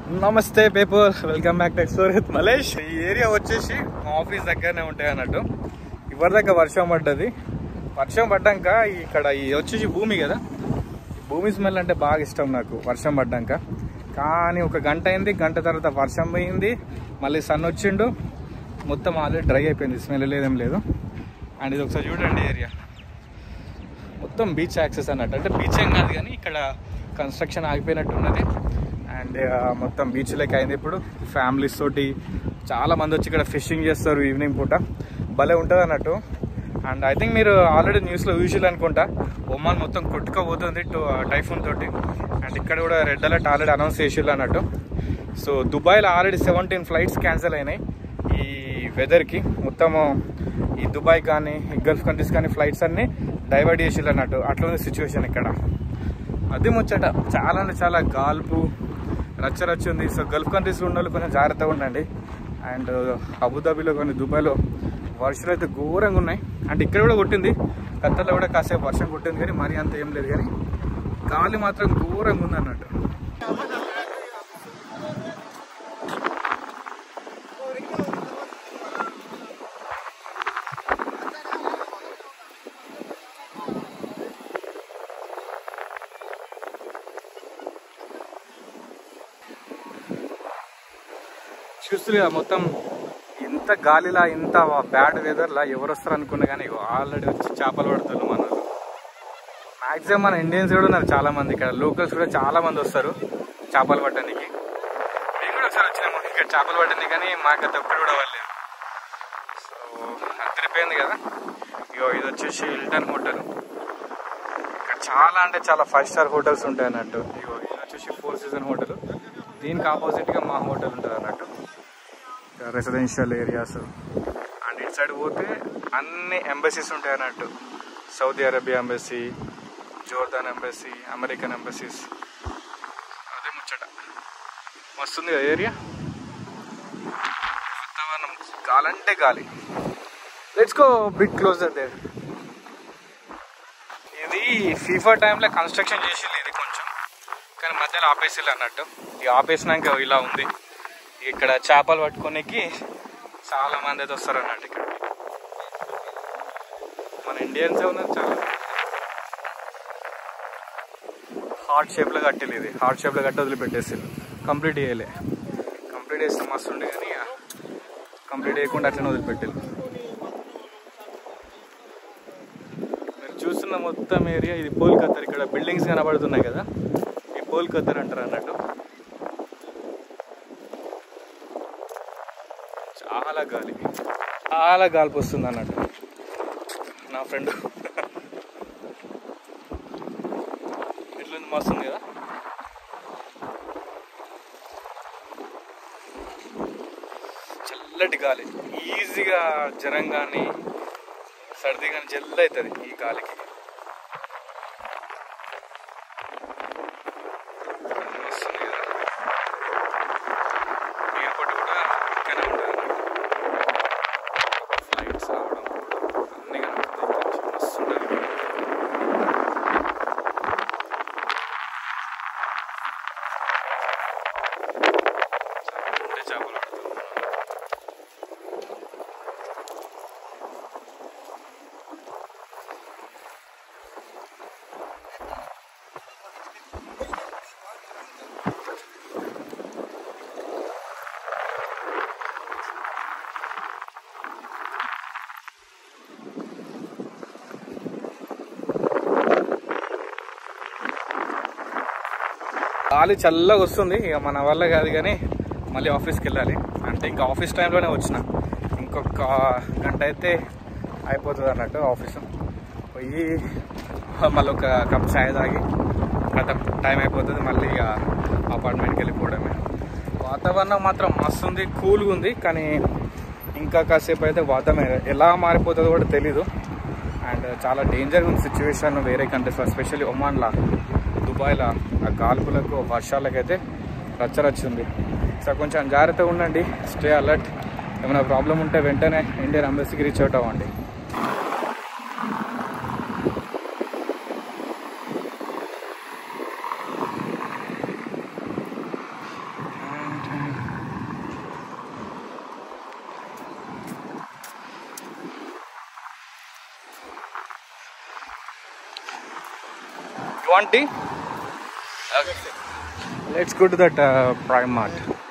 నమస్తే paper welcome back to explore Malesh ఈ area వచ్చేసి మా ఆఫీస్ దగ్గరనే ఉంటాయి అన్నట్టు ఇవరి దగ్గర వర్షం పడ్డది వర్షం పడ్డాక ఇక్కడ ఈ వచ్చేసి భూమి కదా ఈ భూమి స్మెల్ అంటే బాగా ఇష్టం నాకు వర్షం పడ్డాక కానీ ఒక గంట అయింది గంట తర్వాత వర్షం పోయింది మళ్ళీ సన్ వచ్చిండు మొత్తం ఆల్రెడీ డ్రై అయిపోయింది స్మెల్ లేదేం లేదు అండ్ ఇది ఒకసారి చూడండి ఏరియా మొత్తం బీచ్ యాక్సెస్ అన్నట్టు అంటే బీచ్ ఏం కాదు కానీ ఇక్కడ కన్స్ట్రక్షన్ ఆగిపోయినట్టు ఉన్నది అండ్ మొత్తం బీచ్ లెక్క అయింది ఇప్పుడు ఫ్యామిలీస్ తోటి చాలా మంది వచ్చి ఇక్కడ ఫిషింగ్ చేస్తారు ఈవినింగ్ పూట భలే ఉంటుంది అన్నట్టు అండ్ ఐ థింక్ మీరు ఆల్రెడీ న్యూస్లో చూసిల్లు అనుకుంటా ఒమాన్ మొత్తం కొట్టుకోబోతుంది టు టైఫూన్ తోటి అండ్ ఇక్కడ కూడా రెడ్ అలర్ట్ ఆల్రెడీ అనౌన్స్ చేసిల్లు అన్నట్టు సో దుబాయ్లో ఆల్రెడీ సెవెంటీన్ ఫ్లైట్స్ క్యాన్సిల్ అయినాయి ఈ వెదర్కి మొత్తము ఈ దుబాయ్ కానీ ఈ గల్ఫ్ కంట్రీస్ కానీ ఫ్లైట్స్ అన్ని డైవర్ట్ చేసిల్లు అన్నట్టు అట్లా ఉంది సిచ్యువేషన్ ఇక్కడ అది ముచ్చట చాలా అంటే చాలా గాల్పు రచ్చ రచ్చ ఉంది సో గల్ఫ్ కంట్రీస్లో ఉన్న వాళ్ళు కొంచెం జాగ్రత్తగా ఉండండి అండ్ అబుదాబిలో కానీ దుబాయ్లో వర్షాలు అయితే ఘోరంగా ఉన్నాయి అంటే ఇక్కడ కూడా కొట్టింది ఖత్తర్లో కూడా కాసేపు వర్షం కొట్టింది కానీ మరీ అంత ఏం లేదు కానీ గాలి మాత్రం ఘోరంగా ఉంది అన్నట్టు చూస్తుగా మొత్తం ఇంత గాలిలా ఇంత బ్యాడ్ వెదర్లా ఎవరు వస్తారు అనుకున్నా కానీ ఆల్రెడీ వచ్చి చేపలు పడుతున్నారు మన మాక్సిమం మన ఇండియన్స్ కూడా ఉన్నారు చాలా మంది ఇక్కడ లోకల్స్ కూడా చాలా మంది వస్తారు చేపలు పట్టడానికి మేము కూడా ఒకసారి వచ్చినాము ఇక్కడ చేపలు పట్టడానికి కానీ మాకు అది ఒక్కడు కూడా వాళ్ళేరు సో అదిరిపోయింది కదా ఇగో ఇది వచ్చేసి హిల్టన్ హోటల్ ఇక్కడ చాలా అంటే చాలా ఫైవ్ స్టార్ హోటల్స్ ఉంటాయి అన్నట్టు ఇగో ఇది వచ్చేసి ఫోర్ సీజన్ హోటల్ దీనికి ఆపోజిట్గా మా హోటల్ ఉంటుంది అన్నట్టు రెసిడెన్షియల్ ఏరియాస్ అండ్ ఇటు సైడ్ పోతే అన్ని ఎంబసీస్ ఉంటాయి అన్నట్టు Saudi Arabia embassy Jordan embassy American embassies అదే ముచ్చట మస్తుంది కదా ఏరియా వాతావరణం గాలంటే గాలి let's go bit closer there ఇది ఫీఫా టైంలో కన్స్ట్రక్షన్ చేసి ఇది కొంచెం కానీ మధ్యలో ఆపేసిల్లు అన్నట్టు ఈ ఆపేసినాక ఇలా ఉంది ఇక్కడ చేపలు పట్టుకోనికి చాలా మంది అయితే వస్తారు అన్నట్టు ఇక్కడ మన ఇండియన్స్ ఉన్నారు చాలా హార్ట్ షేప్లో కట్టేది ఇది హార్ట్ షేప్లో కట్టి వదిలిపెట్టేసి కంప్లీట్ చేయలే కంప్లీట్ చేస్తే మస్తు ఉండే కానీ ఇక కంప్లీట్ చేయకుండా అట్లనే వదిలిపెట్టారు మీరు చూస్తున్న మొత్తం ఏరియా ఇది పోల్ కత్తర్ ఇక్కడ బిల్డింగ్స్ కనబడుతున్నాయి కదా ఈ పోల్ కత్తర్ అంటారు అన్నట్టు చాలా గాలి చాలా గాలిపు వస్తుంది అన్నట్టు నా ఫ్రెండ్ ఎట్లుంది మస్తుంది కదా చల్లటి గాలి ఈజీగా జ్వరం కానీ సర్ది కానీ జల్లు అవుతుంది ఈ గాలికి వస్తుంది కదా ఎయిర్పోర్ట్ కూడా ఇక్కడనే ఉంటుంది ఫ్లైట్స్ రావడం అన్నీ కనబడతాయి ఇక్కడ నుంచి మస్తు ఉంటుంది అంటే చేపలు పడుతుంది గాలి చల్లగా వస్తుంది ఇక మన వల్ల కాదు కానీ మళ్ళీ ఆఫీస్కి వెళ్ళాలి అంటే ఇంకా ఆఫీస్ టైంలోనే వచ్చిన ఇంకొక గంట అయితే అయిపోతుంది అన్నట్టు ఆఫీసు పోయి మళ్ళీ ఒక కప్ ఛాయ్ తాగి గత టైం అయిపోతుంది మళ్ళీ ఇక అపార్ట్మెంట్కి వెళ్ళిపోవడమే వాతావరణం మాత్రం మస్తు ఉంది కూల్గా ఉంది కానీ ఇంకా కాసేపు అయితే వాతావరణం ఎలా మారిపోతుందో కూడా తెలీదు అండ్ చాలా డేంజర్గా ఉంది సిచ్యువేషన్ వేరే కంట్రీస్ ఎస్పెషల్లీ ఒమాన్లా దుబాయ్లో ఆ గాల్పులకు వర్షాలకైతే రచ్చరచ్చింది సో కొంచెం జాగ్రత్తగా ఉండండి స్టే అలర్ట్ ఏమైనా ప్రాబ్లం ఉంటే వెంటనే ఇండియన్ ఎంబసీకి రీచ్ అవుట్ అవ్వండి వాంట్ టీ let's go to that Prime mart